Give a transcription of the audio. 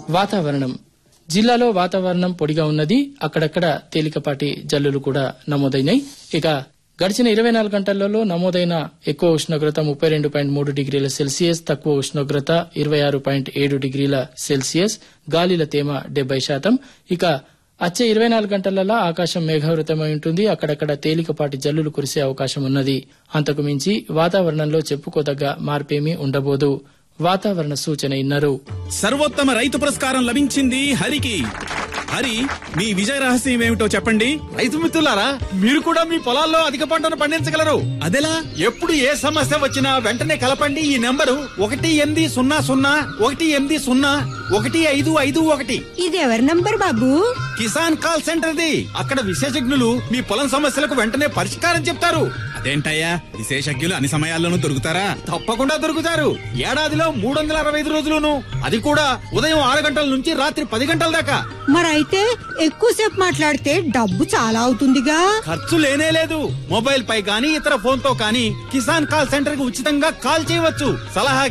వాతావరణం జిల్లాలో వాతావరణం పొడిగా ఉన్నది అక్కడక్కడ తేలికపాటి జల్లులు కూడా నమోదైనాయి ఇక గడిచిన ఇరవై నాలుగు గంటలలో నమోదైన ఎక్కువ ఉష్ణోగ్రత ముప్పై రెండు పాయింట్ మూడు డిగ్రీల సెల్సియస్ తక్కువ ఉష్ణోగ్రత ఇరవై ఆరు పాయింట్ ఏడు డిగ్రీల సెల్సియస్ గాలిల తేమ డెబ్బై శాతం ఇక వచ్చే ఇరవై నాలుగు గంటలలో ఆకాశం మేఘావృతమై ఉంటుంది అక్కడక్కడ తేలికపాటి జల్లులు కురిసే అవకాశం ఉన్నది అంతకు మించి వాతావరణంలో చెప్పుకోదగ్గ మార్పేమీ ఉండబోదు వాతావరణ సూచన ఇన్నారు సర్వోత్తమ రైతు పురస్కారం లభించింది హరికి హరి మీ విజయ రహస్యం ఏమిటో చెప్పండి రైతు మిత్రులారా మీరు కూడా మీ పొలాల్లో అధిక పంటను పండించగలరు అదెలా ఎప్పుడు ఏ సమస్య వచ్చినా వెంటనే కలపండి ఈ నెంబరు ఒకటి ఎనిమిది సున్నా సున్నా ఒకటి ఎనిమిది సున్నా ఒకటి ఐదు ఐదు ఒకటి ఇది ఎవరి నంబర్ బాబు కిసాన్ కాల్ సెంటర్ ది అక్కడ విశేషజ్ఞులు మీ పొలం సమస్యలకు వెంటనే పరిష్కారం చెప్తారు అదేంటయ్యా విశేషజ్ఞులు అన్ని సమయాల్లోనూ దొరుకుతారా తప్పకుండా దొరుకుతారు ఏడాదిలో మూడు వందల అరవై ఐదు రోజులును అది కూడా ఉదయం ఆరు గంటల నుంచి రాత్రి పది గంటల దాకా మరైతే ఎక్కువసేపు మాట్లాడితే డబ్బు చాలా అవుతుందిగా ఖర్చు లేనే లేదు మొబైల్ పై గానీ ఇతర ఫోన్ తో కానీ కిసాన్ కాల్ సెంటర్ కి ఉచితంగా కాల్ చేయవచ్చు సలహా